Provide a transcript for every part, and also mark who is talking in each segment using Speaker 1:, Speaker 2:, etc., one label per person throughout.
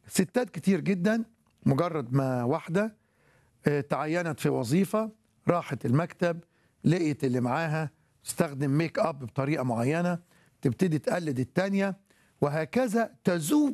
Speaker 1: ستات كتير جدا مجرد ما واحدة آه، تعينت في وظيفة راحت المكتب لقيت اللي معاها تستخدم ميك اب بطريقة معينة تبتدي تقلد التانية وهكذا تذوب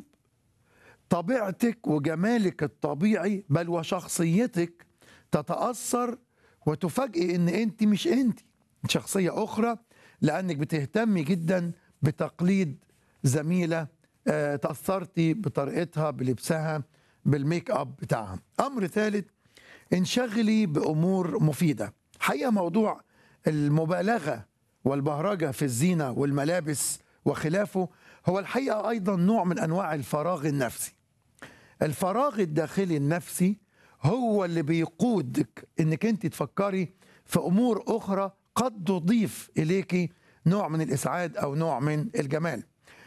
Speaker 1: طبيعتك وجمالك الطبيعي بل وشخصيتك تتأثر وتفاجئي ان انت مش انت شخصية اخرى لانك بتهتمي جدا بتقليد زميلة آه، تأثرتي بطريقتها بلبسها بالميك اب بتاعها امر ثالث انشغلي بامور مفيده حقيقه موضوع المبالغه والبهرجه في الزينه والملابس وخلافه هو الحقيقه ايضا نوع من انواع الفراغ النفسي الفراغ الداخلي النفسي هو اللي بيقودك انك انت تفكري في امور اخرى قد تضيف اليك نوع من الاسعاد او نوع من الجمال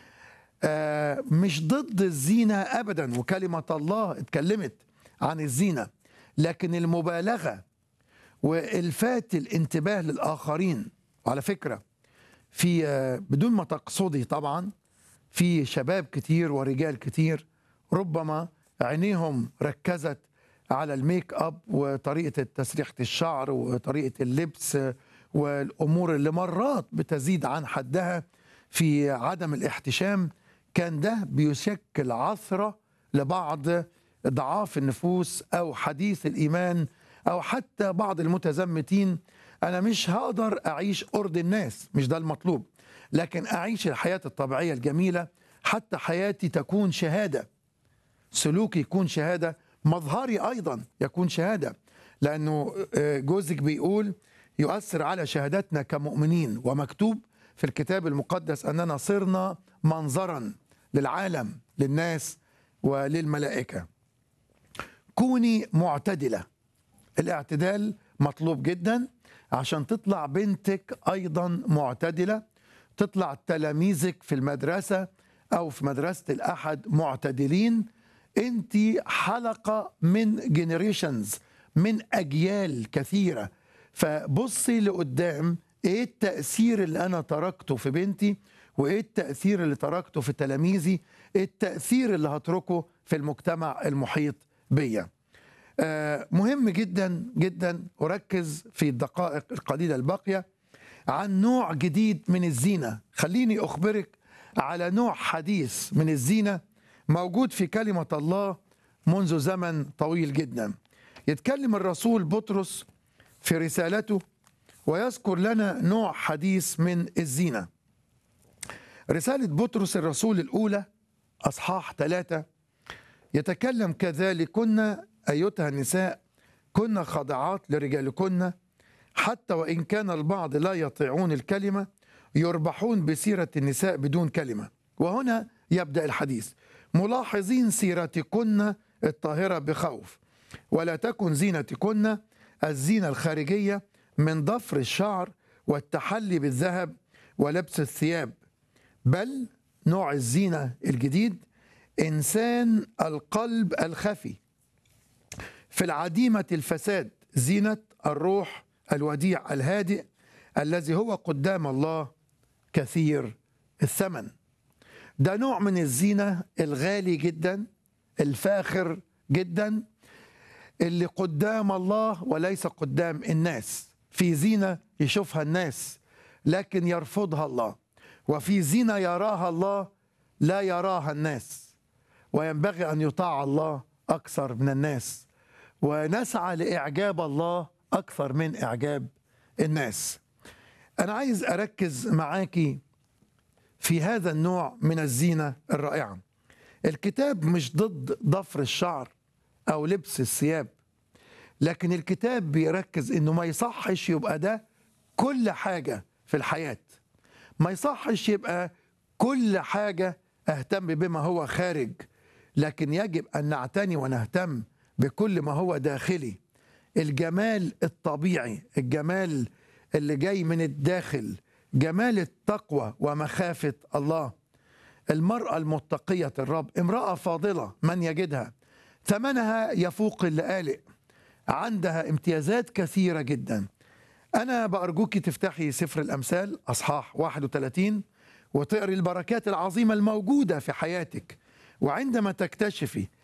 Speaker 1: آه، مش ضد الزينة أبدا وكلمة الله اتكلمت عن الزينة لكن المبالغة والفات الانتباه للآخرين وعلى فكرة في آه، بدون ما تقصدي طبعا في شباب كتير ورجال كتير ربما عينيهم ركزت على الميك اب وطريقة تسريحة الشعر وطريقة اللبس آه، والأمور اللي مرات بتزيد عن حدها في عدم الاحتشام كان ده بيشكل عثرة لبعض ضعاف النفوس أو حديث الإيمان أو حتى بعض المتزمتين أنا مش هقدر أعيش أرض الناس مش ده المطلوب لكن أعيش الحياة الطبيعية الجميلة حتى حياتي تكون شهادة سلوكي يكون شهادة مظهري أيضا يكون شهادة لأنه آه، جوزك بيقول يؤثر على شهادتنا كمؤمنين ومكتوب في الكتاب المقدس أننا صرنا منظرا للعالم للناس وللملائكة كوني معتدلة الاعتدال مطلوب جدا عشان تطلع بنتك أيضا معتدلة تطلع تلاميذك في المدرسة أو في مدرسة الأحد معتدلين أنت حلقة من جنريشنز من أجيال كثيرة فبصي لقدام ايه التأثير اللي أنا تركته في بنتي وايه التأثير اللي تركته في تلاميذي ايه التأثير اللي هتركه في المجتمع المحيط بيا آه، مهم جدا جدا أركز في الدقائق القليلة الباقية عن نوع جديد من الزينة خليني أخبرك على نوع حديث من الزينة موجود في كلمة الله منذ زمن طويل جدا يتكلم الرسول بطرس في رسالته ويذكر لنا نوع حديث من الزينة رسالة بطرس الرسول الأولى أصحاح ثلاثة يتكلم كذلك كنا أيتها النساء كنا خاضعات لرجالكن حتى وإن كان البعض لا يطيعون الكلمة يربحون بسيرة النساء بدون كلمة وهنا يبدأ الحديث ملاحظين سيرتكن الطاهرة بخوف ولا تكن زينتكن الزينة الخارجية من ضفر الشعر والتحلي بالذهب ولبس الثياب بل نوع الزينة الجديد إنسان القلب الخفي في العديمة الفساد زينة الروح الوديع الهادئ الذي هو قدام الله كثير الثمن ده نوع من الزينة الغالي جدا الفاخر جدا اللي قدام الله وليس قدام الناس في زينة يشوفها الناس لكن يرفضها الله وفي زينة يراها الله لا يراها الناس وينبغي أن يطاع الله أكثر من الناس ونسعى لإعجاب الله أكثر من إعجاب الناس أنا عايز أركز معاكي في هذا النوع من الزينة الرائعة الكتاب مش ضد ضفر الشعر أو لبس الثياب لكن الكتاب بيركز إنه ما يصحش يبقى ده كل حاجة في الحياة ما يصحش يبقى كل حاجة أهتم بما هو خارج لكن يجب أن نعتني ونهتم بكل ما هو داخلي الجمال الطبيعي الجمال اللي جاي من الداخل جمال التقوى ومخافة الله المرأة المتقية الرب امرأة فاضلة من يجدها ثمنها يفوق اللآلئ عندها امتيازات كثيرة جدا أنا بأرجوك تفتحي سفر الأمثال أصحاح 31 وتقري البركات العظيمة الموجودة في حياتك وعندما تكتشفي